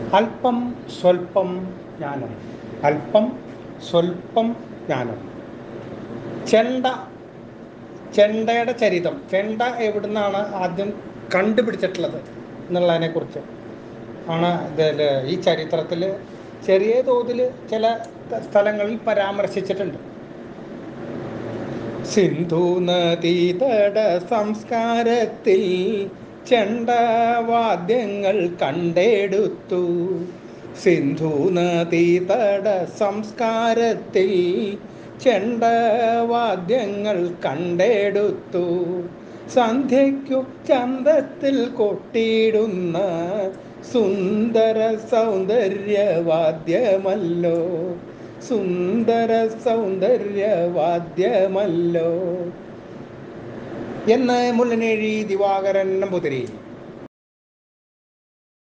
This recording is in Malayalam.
അല്പം സ്വൽപ്പം ജ്ഞാനം അല്പം സ്വൽപ്പം ജ്ഞാനം ചെണ്ട ചെണ്ടയുടെ ചരിതം ചെണ്ട എവിടുന്നാണ് ആദ്യം കണ്ടുപിടിച്ചിട്ടുള്ളത് എന്നുള്ളതിനെക്കുറിച്ച് ആണ് ഇതിൽ ഈ ചരിത്രത്തിൽ ചെറിയ തോതിൽ ചില ത- സ്ഥലങ്ങളിൽ പരാമർശിച്ചിട്ടുണ്ട് സിന്ധു നദീതട സംസ്കാരത്തിൽ ചെണ്ടവാദ്യങ്ങൾ കണ്ടെടുത്തു സിന്ധു നദീതട സംസ്കാരത്തിൽ ചെണ്ടവാദ്യങ്ങൾ കണ്ടെടുത്തു സന്ധ്യയ്ക്കു ചന്തത്തിൽ കൊട്ടിയിടുന്ന സുന്ദര സൗന്ദര്യവാദ്യമല്ലോ സുന്ദര സൗന്ദര്യവാദ്യമല്ലോ എന്ന് മുല്ലനേഴി ദിവാകരൻ നമ്പൂതിരി